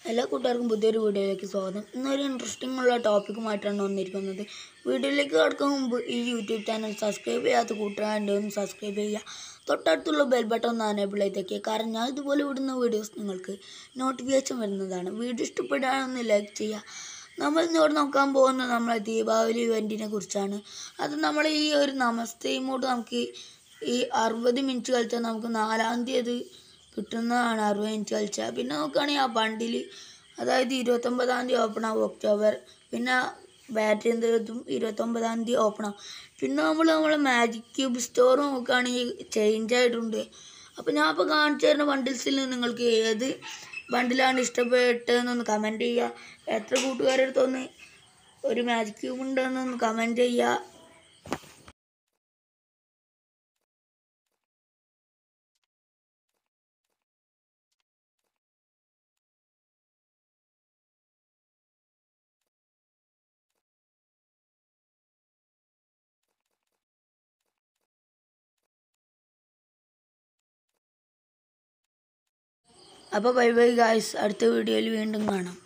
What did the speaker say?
എല്ലാ കൂട്ടുകാർക്കും പുതിയൊരു വീഡിയോയിലേക്ക് സ്വാഗതം ഇന്നൊരു ഇൻട്രസ്റ്റിംഗ് ഉള്ള ടോപ്പിക്കുമായിട്ടാണ് വന്നിരിക്കുന്നത് വീഡിയോയിലേക്ക് കടക്കും മുമ്പ് ഈ യൂട്യൂബ് ചാനൽ സബ്സ്ക്രൈബ് ചെയ്യാത്ത കൂട്ടുകാരുടെ ഒന്ന് സബ്സ്ക്രൈബ് ചെയ്യുക തൊട്ടടുത്തുള്ള ബെൽ ബട്ടൺ ഒന്ന് അനേബിൾ ചെയ്തേക്കുക കാരണം ഞാൻ ഇതുപോലെ വിടുന്ന വീഡിയോസ് നിങ്ങൾക്ക് നോട്ടിഫിക്കേഷൻ വരുന്നതാണ് വീഡിയോ ഇഷ്ടപ്പെടുകയാണെന്ന് ലൈക്ക് ചെയ്യുക നമ്മൾ ഇന്നിവിടെ നോക്കാൻ പോകുന്നത് നമ്മളെ ദീപാവലി ഇവൻറ്റിനെ കുറിച്ചാണ് അത് നമ്മൾ ഈ ഒരു നമസ്തേ ഇമോട്ട് നമുക്ക് ഈ അറുപത് മിനിറ്റ് കളിച്ചാൽ നമുക്ക് നാലാം തീയതി കിട്ടുന്നതാണ് അറുപത് മിനിറ്റ് കളിച്ചാൽ പിന്നെ നോക്കുകയാണെങ്കിൽ ആ ബണ്ടിൽ അതായത് ഇരുപത്തൊമ്പതാം തീയതി ഓപ്പൺ ആവും ഒക്ടോബർ പിന്നെ ബാറ്ററി എന്തും ഇരുപത്തൊമ്പതാം തീയതി ഓപ്പൺ ആവും പിന്നെ നമ്മൾ നമ്മളെ മാജിക് ക്യൂബ് സ്റ്റോർ നോക്കുകയാണെങ്കിൽ ചേഞ്ച് ആയിട്ടുണ്ട് അപ്പോൾ ഞാൻ ഇപ്പോൾ കാണിച്ചു തരുന്ന ബണ്ടിൽസിൽ നിങ്ങൾക്ക് ഏത് ബണ്ടിലാണ് ഇഷ്ടപ്പെട്ടതെന്നൊന്ന് കമൻറ്റ് ചെയ്യുക എത്ര കൂട്ടുകാരുടെ അടുത്തൊന്ന് ഒരു മാജിക് ക്യൂബ് ഉണ്ടെന്നൊന്ന് കമൻറ്റ് ചെയ്യുക അപ്പോൾ ബൈ ബൈ ഗായ്സ് അടുത്ത വീഡിയോയിൽ വീണ്ടും കാണാം